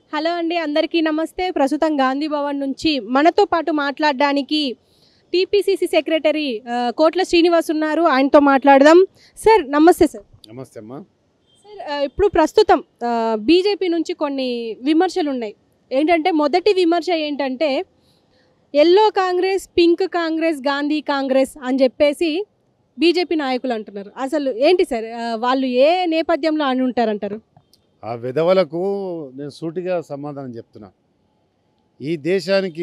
hello అండి అందరికీ నమస్తే ప్రస్తుతం గాంధీ భవన్ నుంచి మనతో పాటు మాట్లాడడానికి టీపీసీసీ సెక్రటరీ ఆ, కోట్ల శ్రీనివాస్ ఉన్నారు ఆయనతో మాట్లాడదాం సార్ నమస్తే సార్ నమస్తే అమ్మా సార్ ఆ, ఇప్పుడు ప్రస్తుతం బీజేపీ నుంచి కొన్ని విమర్శలు ఉన్నాయి ఏంటంటే మొదటి విమర్శ ఏంటంటే ఎల్లో కాంగ్రెస్ పింక్ కాంగ్రెస్ గాంధీ కాంగ్రెస్ అని చెప్పేసి బీజేపీ నాయకులు అంటున్నారు అసలు ఏంటి సార్ ఆ, వాళ్ళు ఏ నేపథ్యంలో అని ఉంటారంటారు ఆ విధవలకు నేను సూటిగా సమాధానం చెప్తున్నా ఈ దేశానికి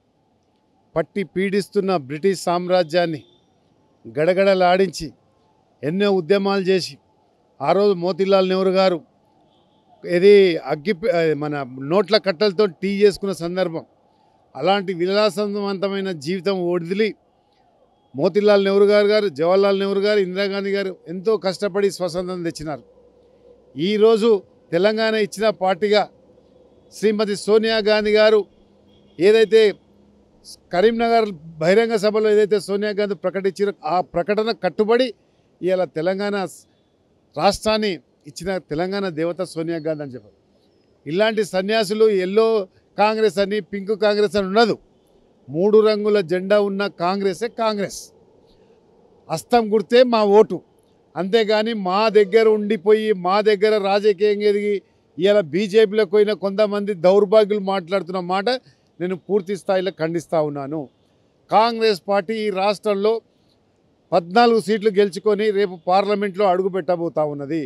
పట్టి పీడిస్తున్న బ్రిటిష్ సామ్రాజ్యాన్ని గడగడలాడించి ఎన్నో ఉద్యమాలు చేసి ఆ రోజు మోతీలాల్ నెహ్రూ గారు ఇది అగ్గి ఆ, మన నోట్ల కట్టలతో టీ చేసుకున్న సందర్భం అలాంటి విలాసవంతమైన జీవితం వదిలి మోతీలాల్ నెహ్రూ గారు గారు జవహర్లాల్ నెహ్రూ గారు ఇందిరాగాంధీ గారు ఎంతో కష్టపడి స్వతంత్రం తెచ్చినారు ఈరోజు తెలంగాణ ఇచ్చిన పార్టీగా శ్రీమతి సోనియా గాంధీ గారు ఏదైతే కరీంనగర్ బహిరంగ సభలో ఏదైతే సోనియా గాంధీ ప్రకటించారో ఆ ప్రకటన కట్టుబడి ఇవాళ తెలంగాణ రాష్ట్రాన్ని ఇచ్చిన తెలంగాణ దేవత సోనియా గాంధీ అని చెప్పారు ఇలాంటి సన్యాసులు ఎల్లో కాంగ్రెస్ అని పింక్ కాంగ్రెస్ అని ఉండదు మూడు రంగుల జెండా ఉన్న కాంగ్రెసే కాంగ్రెస్ అస్తం గుర్తే మా ఓటు అంతేగాని మా దగ్గర ఉండిపోయి మా దగ్గర రాజకీయంగా ఎదిగి ఇలా బీజేపీలోకి పోయిన కొంతమంది దౌర్భాగ్యులు మాట్లాడుతున్న మాట నేను పూర్తి స్థాయిలో ఖండిస్తూ ఉన్నాను కాంగ్రెస్ పార్టీ ఈ రాష్ట్రంలో పద్నాలుగు సీట్లు గెలుచుకొని రేపు పార్లమెంట్లో అడుగు పెట్టబోతా ఉన్నది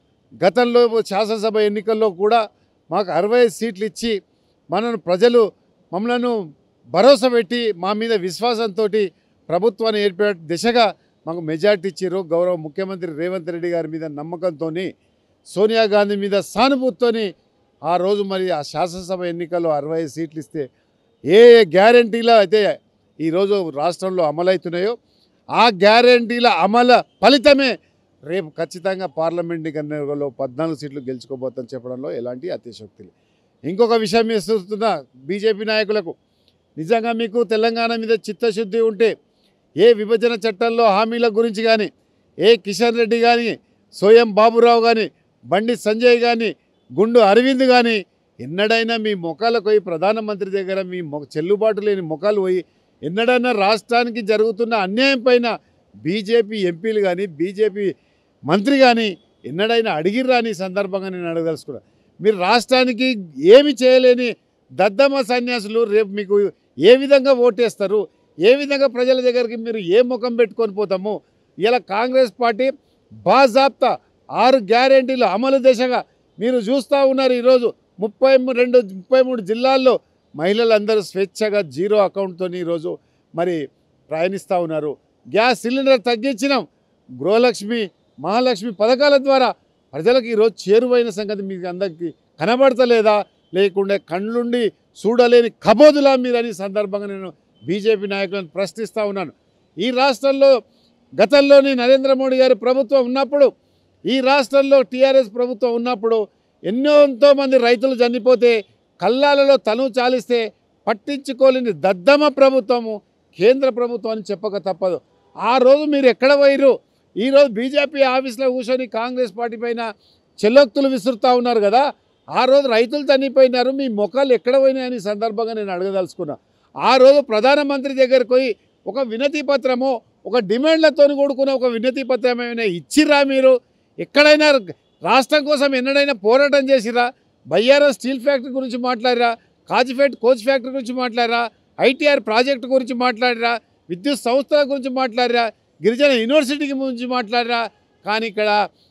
గతంలో శాసనసభ ఎన్నికల్లో కూడా మాకు అరవై సీట్లు ఇచ్చి మనను ప్రజలు మమ్మలను భరోసా పెట్టి మా మీద విశ్వాసంతో ప్రభుత్వాన్ని ఏర్పడే దిశగా మాకు మెజార్టీ ఇచ్చారు గౌరవ ముఖ్యమంత్రి రేవంత్ రెడ్డి గారి మీద నమ్మకంతో సోనియా గాంధీ మీద సానుభూతితోని ఆ రోజు మరి ఆ శాసనసభ ఎన్నికల్లో అరవై సీట్లు ఇస్తే ఏ ఏ గ్యారంటీలో అయితే ఈరోజు రాష్ట్రంలో అమలవుతున్నాయో ఆ గ్యారంటీల అమలు ఫలితమే రేపు ఖచ్చితంగా పార్లమెంట్ ఎన్నికల్లో పద్నాలుగు సీట్లు గెలుచుకోబోతాం చెప్పడంలో ఎలాంటి అతిశక్తి లేదు ఇంకొక విషయం ఇస్తున్న బీజేపీ నాయకులకు నిజంగా మీకు తెలంగాణ మీద చిత్తశుద్ధి ఉంటే ఏ విభజన చట్టంలో హామీల గురించి కానీ ఏ కిషన్ రెడ్డి కానీ సోయం బాబురావు కానీ బండి సంజయ్ కానీ గుండు అరవింద్ కానీ ఎన్నడైనా మీ ముఖాలకు పోయి ప్రధానమంత్రి దగ్గర మీ మొ చెల్లుబాటు లేని ముఖాలు పోయి ఎన్నడైనా రాష్ట్రానికి జరుగుతున్న అన్యాయం పైన బీజేపీ ఎంపీలు కానీ బీజేపీ మంత్రి కానీ ఎన్నడైనా అడిగిర్రా అని ఈ సందర్భంగా నేను అడగదలుచుకున్నా మీరు రాష్ట్రానికి ఏమి చేయలేని దద్దమ్మ సన్యాసులు రేపు మీకు ఏ విధంగా ఓటేస్తారు ఏ విధంగా ప్రజల దగ్గరికి మీరు ఏ ముఖం పెట్టుకొని పోతాము ఇలా కాంగ్రెస్ పార్టీ బాజాప్తా ఆరు గ్యారెంటీలు అమలు దిశగా మీరు చూస్తూ ఉన్నారు ఈరోజు ముప్పై ము- రెండు ముప్పై మూడు జిల్లాల్లో మహిళలందరూ స్వేచ్ఛగా జీరో అకౌంట్తో ఈరోజు మరి ప్రయాణిస్తూ ఉన్నారు గ్యాస్ సిలిండర్ తగ్గించినాం గృహలక్ష్మి మహాలక్ష్మి పథకాల ద్వారా ప్రజలకు ఈరోజు చేరువైన సంగతి మీకు అందరికీ కనబడతలేదా లేకుంటే కళ్ళుండి చూడలేని కబోదులా మీరని సందర్భంగా నేను బీజేపీ నాయకులను ప్రశ్నిస్తూ ఉన్నాను ఈ రాష్ట్రంలో గతంలోని నరేంద్ర మోడీ గారి ప్రభుత్వం ఉన్నప్పుడు ఈ రాష్ట్రంలో టీఆర్ఎస్ ప్రభుత్వం ఉన్నప్పుడు ఎన్నో ఎంతో మంది రైతులు చనిపోతే కల్లాలలో తను చాలిస్తే పట్టించుకోలేని దద్దమ ప్రభుత్వము కేంద్ర ప్రభుత్వం అని చెప్పక తప్పదు ఆ రోజు మీరు ఎక్కడ పోయిరు ఈరోజు బీజేపీ ఆఫీస్లో కూర్చొని కాంగ్రెస్ పార్టీ పైన చెల్లొక్తులు విసురుతూ ఉన్నారు కదా ఆ రోజు రైతులు చనిపోయినారు మీ మొక్కలు ఎక్కడ పోయినాయని సందర్భంగా నేను అడగదలుచుకున్నా ఆ రోజు ప్రధానమంత్రి దగ్గరికి పోయి ఒక వినతి పత్రము ఒక డిమాండ్లతో కూడుకున్న ఒక వినతి పత్రం ఏమైనా ఇచ్చిర్రా మీరు ఎక్కడైనా రాష్ట్రం కోసం ఎన్నడైనా పోరాటం చేసిరా బయ్యారం స్టీల్ ఫ్యాక్టరీ గురించి మాట్లాడిరా కాజిఫేట్ కోచ్ ఫ్యాక్టరీ గురించి మాట్లాడిరా ఐటీఆర్ ప్రాజెక్టు గురించి మాట్లాడిరా విద్యుత్ సంస్థల గురించి మాట్లాడిరా గిరిజన యూనివర్సిటీకి గురించి మాట్లాడిరా కానీ ఇక్కడ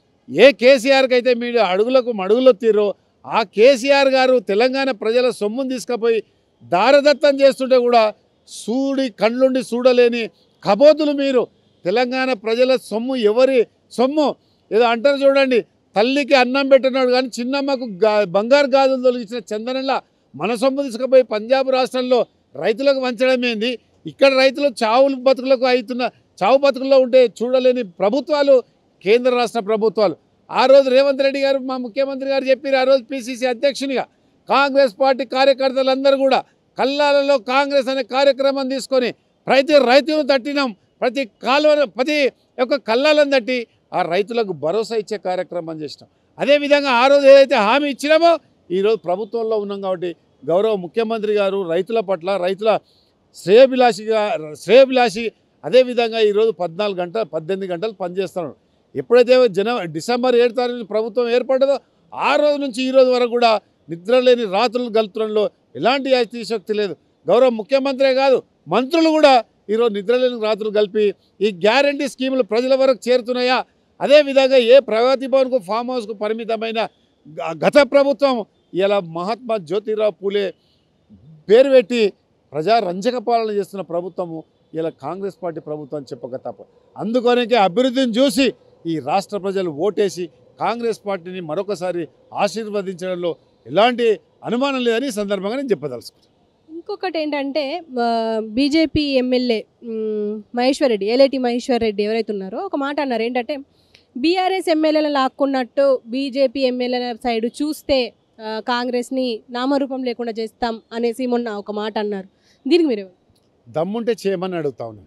ఏ కేసీఆర్కి అయితే మీరు అడుగులకు మడుగులో తీరో ఆ కేసీఆర్ గారు తెలంగాణ ప్రజల సొమ్మును తీసుకుపోయి దారదత్తం చేస్తుంటే కూడా సూడి కళ్ళుండి చూడలేని కబోతులు మీరు తెలంగాణ ప్రజల సొమ్ము ఎవరి సొమ్ము ఏదో అంటారు చూడండి తల్లికి అన్నం పెట్టినాడు కానీ చిన్నమ్మకు గా బంగారు గాజులు తొలగించిన చందనంలా మన సొమ్ము తీసుకుపోయి పంజాబ్ రాష్ట్రంలో రైతులకు వంచడం ఏంది ఇక్కడ రైతులు చావులు బతుకులకు అవుతున్న చావు బతుకుల్లో ఉంటే చూడలేని ప్రభుత్వాలు కేంద్ర రాష్ట్ర ప్రభుత్వాలు ఆ రోజు రేవంత్ రెడ్డి గారు మా ముఖ్యమంత్రి గారు చెప్పారు ఆ రోజు పిసిసి అధ్యక్షునిగా కాంగ్రెస్ పార్టీ కార్యకర్తలందరూ కూడా కల్లాలలో కాంగ్రెస్ అనే కార్యక్రమం తీసుకొని ప్రతి రైతును తట్టినాం ప్రతి కాలువ ప్రతి యొక్క కల్లాలను తట్టి ఆ రైతులకు భరోసా ఇచ్చే కార్యక్రమం చేసినాం అదేవిధంగా ఆ రోజు ఏదైతే హామీ ఇచ్చినామో ఈరోజు ప్రభుత్వంలో ఉన్నాం కాబట్టి గౌరవ ముఖ్యమంత్రి గారు రైతుల పట్ల రైతుల శ్రేయభిలాషిగా శ్రేయభిలాషి అదేవిధంగా ఈరోజు పద్నాలుగు గంటలు పద్దెనిమిది గంటలు పనిచేస్తున్నాడు ఎప్పుడైతే జన డిసెంబర్ ఏడు తారీఖు ప్రభుత్వం ఏర్పడ్డదో ఆ రోజు నుంచి ఈ రోజు వరకు కూడా నిద్రలేని రాత్రులు గలుపుతంలో ఎలాంటి అతిశక్తి లేదు గౌరవ ముఖ్యమంత్రే కాదు మంత్రులు కూడా ఈరోజు నిద్రలేని రాత్రులు కలిపి ఈ గ్యారంటీ స్కీములు ప్రజల వరకు చేరుతున్నాయా అదేవిధంగా ఏ ప్రగతి భవన్కు ఫామ్ హౌస్కు పరిమితమైన గ- గత ప్రభుత్వం ఇలా మహాత్మా జ్యోతిరావు పూలే పేరు పెట్టి ప్రజారంజక పాలన చేస్తున్న ప్రభుత్వము ఇలా కాంగ్రెస్ పార్టీ ప్రభుత్వం అని చెప్పక తప్ప అందుకొనకే అభివృద్ధిని చూసి ఈ రాష్ట్ర ప్రజలు ఓటేసి కాంగ్రెస్ పార్టీని మరొకసారి ఆశీర్వదించడంలో ఎలాంటి అనుమానం లేదని ఈ సందర్భంగా నేను చెప్పదలుచుకున్నాను ఇంకొకటి ఏంటంటే బీజేపీ ఎమ్మెల్యే మ్, మహేశ్వర్ రెడ్డి ఏలేటి మహేశ్వర్ రెడ్డి ఎవరైతే ఉన్నారో ఒక మాట అన్నారు ఏంటంటే బీఆర్ఎస్ ఎమ్మెల్యేలను లాక్కున్నట్టు బీజేపీ ఎమ్మెల్యేల సైడ్ చూస్తే ఆ, కాంగ్రెస్ని నామరూపం లేకుండా చేస్తాం అనేసి మొన్న ఒక మాట అన్నారు దీనికి మీరు దమ్ముంటే చేయమని అడుగుతా ఉన్నాను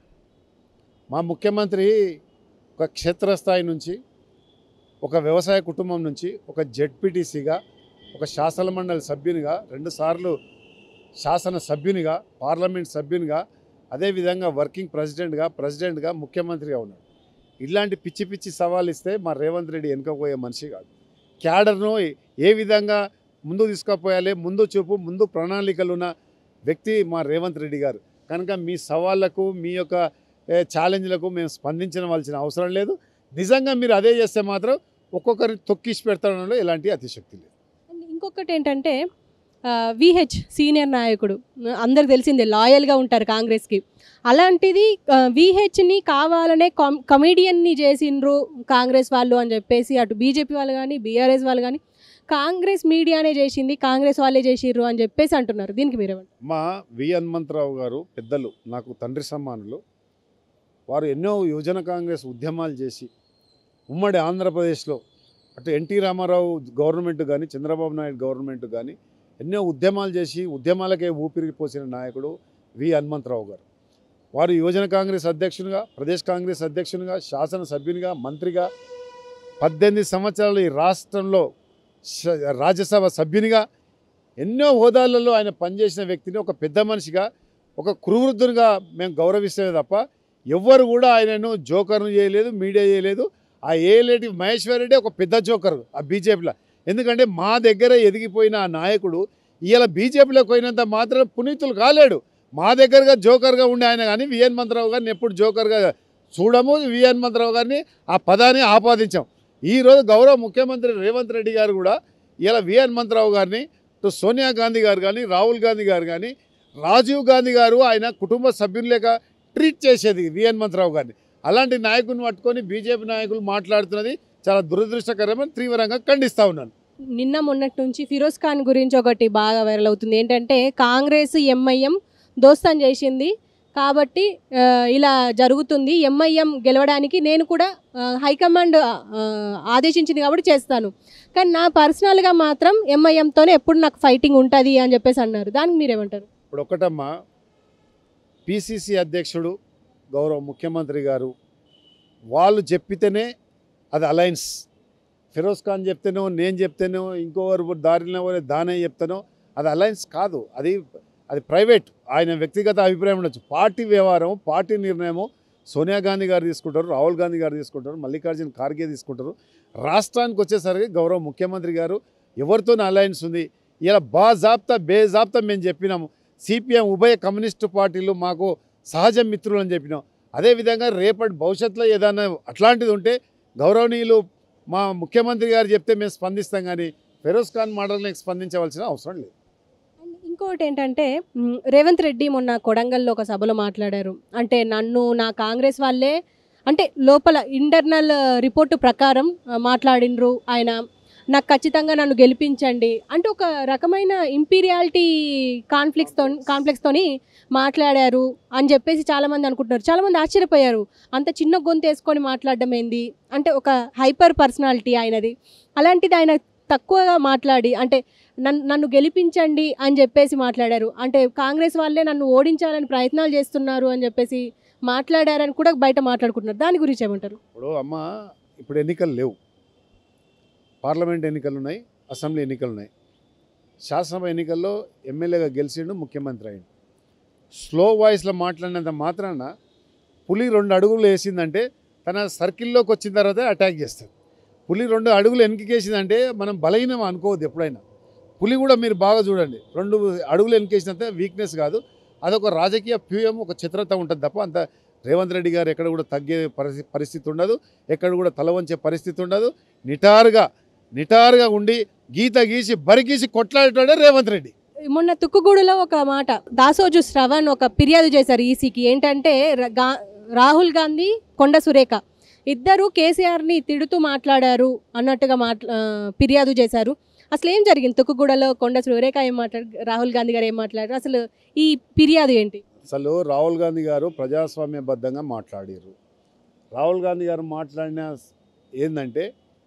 మా ముఖ్యమంత్రి ఒక క్షేత్రస్థాయి నుంచి ఒక వ్యవసాయ కుటుంబం నుంచి ఒక జెడ్పీటీసీగా ఒక శాసన మండలి సభ్యునిగా రెండుసార్లు శాసన సభ్యునిగా పార్లమెంట్ సభ్యునిగా అదేవిధంగా వర్కింగ్ ప్రెసిడెంట్గా ప్రెసిడెంట్గా ముఖ్యమంత్రిగా ఉన్నాడు ఇలాంటి పిచ్చి పిచ్చి సవాళ్ళు ఇస్తే మా రేవంత్ రెడ్డి వెనుకపోయే మనిషి కాదు క్యాడర్ను ఏ విధంగా ముందు తీసుకుపోయాలి ముందు చూపు ముందు ప్రణాళికలు ఉన్న వ్యక్తి మా రేవంత్ రెడ్డి గారు కనుక మీ సవాళ్లకు మీ యొక్క ఏ, ఛాలెంజ్లకు మేము స్పందించవలసిన అవసరం లేదు నిజంగా మీరు అదే చేస్తే మాత్రం ఒక్కొక్కరిని తొక్కిసి పెడతాడంలో ఎలాంటి అతిశక్తి లేదు అండ్ ఇంకొకటి ఏంటంటే విహెచ్ సీనియర్ నాయకుడు అందరికి తెలిసిందే లాయల్గా ఉంటారు కాంగ్రెస్కి అలాంటిది విహెచ్ని కావాలనే కమ్ కమీడియన్ని చేసిండ్రు కాంగ్రెస్ వాళ్ళు అని చెప్పేసి అటు బీజేపీ వాళ్ళు కానీ బీఆర్ఎస్ వాళ్ళు కానీ కాంగ్రెస్ మీడియానే చేసింది కాంగ్రెస్ వాళ్ళే చేసిర్రు అని చెప్పేసి అంటున్నారు దీనికి మీరేమంటారు మా వి హనుమంతరావు గారు పెద్దలు నాకు తండ్రి సమానులు వారు ఎన్నో యువజన కాంగ్రెస్ ఉద్యమాలు చేసి ఉమ్మడి ఆంధ్రప్రదేశ్లో అటు ఎన్టీ రామారావు గవర్నమెంట్ కానీ చంద్రబాబు నాయుడు గవర్నమెంట్ కానీ ఎన్నో ఉద్యమాలు చేసి ఉద్యమాలకే ఊపిరి పోసిన నాయకుడు వి హనుమంతరావు గారు వారు యువజన కాంగ్రెస్ అధ్యక్షునిగా ప్రదేశ్ కాంగ్రెస్ అధ్యక్షునిగా శాసనసభ్యునిగా మంత్రిగా పద్దెనిమిది సంవత్సరాలు ఈ రాష్ట్రంలో శ- రాజ్యసభ సభ్యునిగా ఎన్నో హోదాలలో ఆయన పనిచేసిన వ్యక్తిని ఒక పెద్ద మనిషిగా ఒక కురువృద్ధునిగా మేము గౌరవిస్తేనే తప్ప ఎవ్వరు కూడా ఆయనను జోకర్ను చేయలేదు మీడియా చేయలేదు ఆ ఏలేటి మహేశ్వర్ రెడ్డి ఒక పెద్ద జోకర్ ఆ బీజేపీలో ఎందుకంటే మా దగ్గర ఎదిగిపోయిన ఆ నాయకుడు ఇవాళ బీజేపీలోకి పోయినంత మాత్రం పునీతులు కాలేడు మా దగ్గరగా జోకర్గా ఉండే ఆయన కానీ విఎన్ మంత్రావు గారిని ఎప్పుడు జోకర్గా చూడము విఎన్ మంత్రావు గారిని ఆ పదాన్ని ఆపాదించాం ఈరోజు గౌరవ ముఖ్యమంత్రి రేవంత్ రెడ్డి గారు కూడా ఇలా విఎన్ మంత్రావు గారిని ఇటు సోనియా గాంధీ గారు కానీ రాహుల్ గాంధీ గారు కానీ రాజీవ్ గాంధీ గారు ఆయన కుటుంబ సభ్యులు లేక ట్రీట్ చేసేది విఎన్ మంత్రావు గారిని అలాంటి నాయకుడిని పట్టుకొని బీజేపీ నాయకులు మాట్లాడుతున్నది చాలా దురదృష్టకరమని తీవ్రంగా ఖండిస్తా ఉన్నాను నిన్న మొన్నటి నుంచి ఫిరోజ్ ఖాన్ గురించి ఒకటి బాగా వైరల్ అవుతుంది ఏంటంటే కాంగ్రెస్ ఎంఐఎం దోస్తాన్ చేసింది కాబట్టి ఆ, ఇలా జరుగుతుంది ఎంఐఎం గెలవడానికి నేను కూడా ఆ, హైకమాండ్ ఆ, ఆదేశించింది కాబట్టి చేస్తాను కానీ నా పర్సనల్గా మాత్రం ఎంఐఎంతోనే ఎప్పుడు నాకు ఫైటింగ్ ఉంటుంది అని చెప్పేసి అన్నారు దానికి మీరేమంటారు ఇప్పుడు ఒకటమ్మా పిసిసి అధ్యక్షుడు గౌరవ ముఖ్యమంత్రి గారు వాళ్ళు చెప్పితేనే అది అలయన్స్ ఫిరోజ్ ఖాన్ చెప్తేనో నేను చెప్తేనో ఇంకోరు దారిలో పోతే దానే చెప్తానో అది అలయన్స్ కాదు అది అది ప్రైవేట్ ఆయన వ్యక్తిగత అభిప్రాయం ఉండొచ్చు పార్టీ వ్యవహారం పార్టీ నిర్ణయము సోనియా గాంధీ గారు తీసుకుంటారు రాహుల్ గాంధీ గారు తీసుకుంటారు మల్లికార్జున ఖార్గే తీసుకుంటారు రాష్ట్రానికి వచ్చేసరికి గౌరవ ముఖ్యమంత్రి గారు ఎవరితో అలయన్స్ ఉంది ఇలా బాజాబ్తా బేజాబ్తా మేము చెప్పినాము సిపిఎం ఉభయ కమ్యూనిస్టు పార్టీలు మాకు సహజ మిత్రులు అని చెప్పినాం అదేవిధంగా రేపటి భవిష్యత్తులో ఏదైనా అట్లాంటిది ఉంటే గౌరవనీయులు మా ముఖ్యమంత్రి గారు చెప్తే మేము స్పందిస్తాం కానీ ఫెరోజ్ ఖాన్ మోడల్ని స్పందించవలసిన అవసరం లేదు అండ్ ఇంకోటి ఏంటంటే మ్, రేవంత్ రెడ్డి మొన్న కొడంగల్లో ఒక సభలో మాట్లాడారు అంటే నన్ను నా కాంగ్రెస్ వాళ్ళే అంటే లోపల ఇంటర్నల్ రిపోర్టు ప్రకారం ఆ, మాట్లాడిండ్రు ఆయన నాకు ఖచ్చితంగా నన్ను గెలిపించండి అంటే ఒక రకమైన ఇంపీరియాలిటీ కాన్ఫ్లిక్స్తో కాన్ఫ్లిక్స్తోని మాట్లాడారు అని చెప్పేసి చాలామంది అనుకుంటున్నారు చాలామంది ఆశ్చర్యపోయారు అంత చిన్న గొంతు వేసుకొని మాట్లాడడం ఏంది అంటే ఒక హైపర్ పర్సనాలిటీ ఆయనది అలాంటిది ఆయన తక్కువగా మాట్లాడి అంటే నన్ను నన్ను గెలిపించండి అని చెప్పేసి మాట్లాడారు అంటే కాంగ్రెస్ వాళ్ళే నన్ను ఓడించాలని ప్రయత్నాలు చేస్తున్నారు అని చెప్పేసి మాట్లాడారని కూడా బయట మాట్లాడుకుంటున్నారు దాని గురించి ఏమంటారు ఇప్పుడు అమ్మ ఇప్పుడు ఎన్నికలు లేవు పార్లమెంట్ ఎన్నికలు ఉన్నాయి అసెంబ్లీ ఎన్నికలు ఉన్నాయి శాసనసభ ఎన్నికల్లో ఎమ్మెల్యేగా గెలిచిండు ముఖ్యమంత్రి అయిండు స్లో వాయిస్లో మాట్లాడినంత మాత్రాన పులి రెండు అడుగులు వేసిందంటే తన సర్కిల్లోకి వచ్చిన తర్వాత అటాక్ చేస్తుంది పులి రెండు అడుగులు వెనక్కేసిందంటే మనం బలహీనం అనుకోవద్దు ఎప్పుడైనా పులి కూడా మీరు బాగా చూడండి రెండు అడుగులు వెనకేసినంత వీక్నెస్ కాదు అదొక రాజకీయ వ్యూహం ఒక చిత్రత ఉంటుంది తప్ప అంత రేవంత్ రెడ్డి గారు ఎక్కడ కూడా తగ్గే పరిస్థితి పరిస్థితి ఉండదు ఎక్కడ కూడా తల వంచే పరిస్థితి ఉండదు నిటారుగా నిటారుగా ఉండి గీత గీసి బరిగీసి కొట్లాడేటోడే రేవంత్ రెడ్డి మొన్న తుక్కుగూడలో ఒక మాట దాసోజు శ్రవణ్ ఒక ఫిర్యాదు చేశారు ఈసీకి ఏంటంటే ర- గా- రాహుల్ గాంధీ కొండ సురేఖ ఇద్దరు కేసీఆర్ని తిడుతూ మాట్లాడారు అన్నట్టుగా మాట్లా ఆ, ఫిర్యాదు చేశారు అసలు ఏం జరిగింది తుక్కుగూడలో కొండ సురేఖ ఏం మాట్లాడు రాహుల్ గాంధీ గారు ఏం మాట్లాడారు అసలు ఈ ఫిర్యాదు ఏంటి అసలు రాహుల్ గాంధీ గారు ప్రజాస్వామ్యబద్ధంగా మాట్లాడారు రాహుల్ గాంధీ గారు మాట్లాడిన ఏంటంటే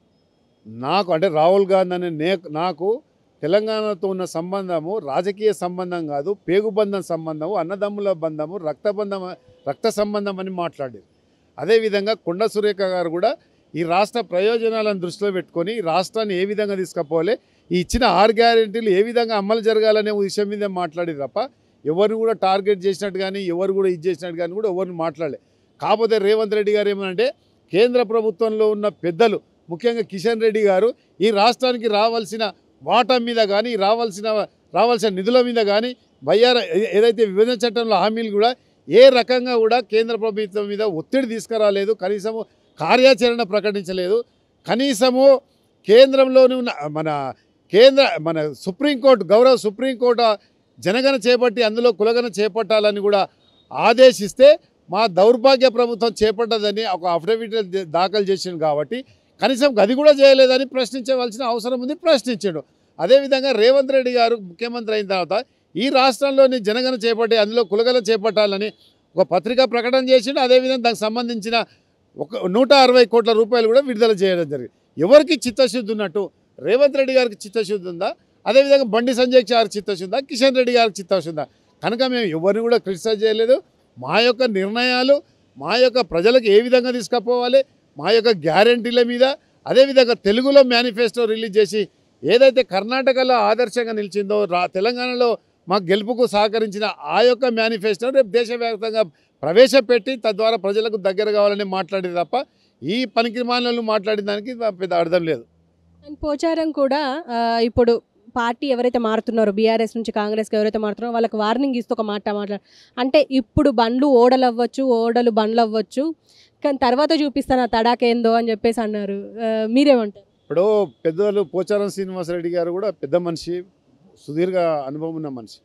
నాకు అంటే రాహుల్ గాంధీ అనే నే నాకు తెలంగాణతో ఉన్న సంబంధము రాజకీయ సంబంధం కాదు పేగుబంధం సంబంధము అన్నదమ్ముల బంధము రక్తబంధం రక్త సంబంధం అని మాట్లాడారు అదేవిధంగా కొండ సురేఖ గారు కూడా ఈ రాష్ట్ర ప్రయోజనాలను దృష్టిలో పెట్టుకొని ఈ రాష్ట్రాన్ని ఏ విధంగా తీసుకుపోవాలి ఈ ఇచ్చిన ఆరు గ్యారెంటీలు ఏ విధంగా అమలు జరగాలనే విషయం మీద మాట్లాడేది తప్ప ఎవరిని కూడా టార్గెట్ చేసినట్టు కానీ ఎవరు కూడా ఇది చేసినట్టు కానీ కూడా ఎవరిని మాట్లాడలే కాకపోతే రేవంత్ రెడ్డి గారు ఏమనంటే కేంద్ర ప్రభుత్వంలో ఉన్న పెద్దలు ముఖ్యంగా కిషన్ రెడ్డి గారు ఈ రాష్ట్రానికి రావాల్సిన వాటా మీద కానీ రావాల్సిన రావాల్సిన నిధుల మీద కానీ బయ్యార ఏ- ఏదైతే విభజన చట్టంలో హామీలు కూడా ఏ రకంగా కూడా కేంద్ర ప్రభుత్వం మీద ఒత్తిడి తీసుకురాలేదు కనీసము కార్యాచరణ ప్రకటించలేదు కనీసము కేంద్రంలోని ఉన్న మన కేంద్ర మన సుప్రీంకోర్టు గౌరవ సుప్రీంకోర్టు జనగణ చేపట్టి అందులో కులగన చేపట్టాలని కూడా ఆదేశిస్తే మా దౌర్భాగ్య ప్రభుత్వం చేపట్టదని ఒక అఫిడవిట్ దాఖలు చేసిండు కాబట్టి కనీసం అది కూడా చేయలేదని ప్రశ్నించవలసిన అవసరం ఉంది ప్రశ్నించాడు అదేవిధంగా రేవంత్ రెడ్డి గారు ముఖ్యమంత్రి అయిన తర్వాత ఈ రాష్ట్రంలోని జనగణ చేపట్టి అందులో కులగన చేపట్టాలని ఒక పత్రికా ప్రకటన చేసిండు అదేవిధంగా దానికి సంబంధించిన ఒక నూట అరవై కోట్ల రూపాయలు కూడా విడుదల చేయడం జరిగింది ఎవరికి చిత్తశుద్ధి ఉన్నట్టు రేవంత్ రెడ్డి గారికి చిత్తశుద్ధి ఉందా అదేవిధంగా బండి సంజయ్ గారికి చిత్తశుద్ధి ఉందా కిషన్ రెడ్డి గారికి చిత్తశుద్ధి ఉందా కనుక మేము ఎవరిని కూడా క్రిటిసైజ్ చేయలేదు మా యొక్క నిర్ణయాలు మా యొక్క ప్రజలకు ఏ విధంగా తీసుకుపోవాలి మా యొక్క గ్యారంటీల మీద అదేవిధంగా తెలుగులో మేనిఫెస్టో రిలీజ్ చేసి ఏదైతే కర్ణాటకలో ఆదర్శంగా నిలిచిందో రా తెలంగాణలో మా గెలుపుకు సహకరించిన ఆ యొక్క మేనిఫెస్టో రేపు దేశవ్యాప్తంగా ప్రవేశపెట్టి తద్వారా ప్రజలకు దగ్గర కావాలని మాట్లాడేది తప్ప ఈ పనికి మాలను మాట్లాడిన దానికి పెద్ద అర్థం లేదు అండ్ పోచారం కూడా ఆ, ఇప్పుడు పార్టీ ఎవరైతే మారుతున్నారో బీఆర్ఎస్ నుంచి కాంగ్రెస్కి ఎవరైతే మారుతున్నారో వాళ్ళకి వార్నింగ్ ఇస్తూ ఒక మాట మాట్లాడు అంటే ఇప్పుడు బండ్లు ఓడలు అవ్వచ్చు ఓడలు బండ్లు అవ్వచ్చు కానీ తర్వాత చూపిస్తాను ఆ తడాకేందో అని చెప్పేసి అన్నారు ఆ, మీరేమంటారు ఇప్పుడు పెద్దలు పోచారం శ్రీనివాసరెడ్డి గారు కూడా పెద్ద మనిషి సుదీర్ఘ అనుభవం ఉన్న మనిషి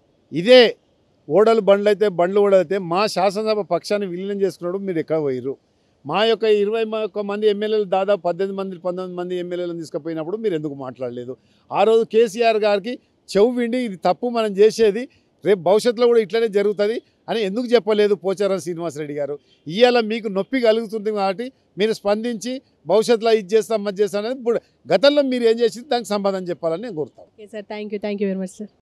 ఇదే ఓడలు బండ్లు అయితే బండ్లు ఓడైతే మా శాసనసభ పక్షాన్ని విలీనం చేసుకున్నాడు మీరు ఎక్కడ పోయిర్రు మా యొక్క ఇరవై మ- ఒక్క మంది ఎమ్మెల్యేలు దాదాపు పద్దెనిమిది మంది పంతొమ్మిది మంది ఎమ్మెల్యేలను తీసుకుపోయినప్పుడు మీరు ఎందుకు మాట్లాడలేదు ఆ రోజు కేసీఆర్ గారికి చెవు విండి ఇది తప్పు మనం చేసేది రేపు భవిష్యత్తులో కూడా ఇట్లనే జరుగుతుంది అని ఎందుకు చెప్పలేదు పోచారం శ్రీనివాసరెడ్డి గారు ఇవాళ మీకు నొప్పి కలుగుతుంది కాబట్టి మీరు స్పందించి భవిష్యత్తులో ఇది చేస్తాం అది చేస్తాం అనేది ఇప్పుడు గతంలో మీరు ఏం చేసింది దానికి సమాధానం చెప్పాలని నేను కోరుతాను okay sir thank you thank you very much sir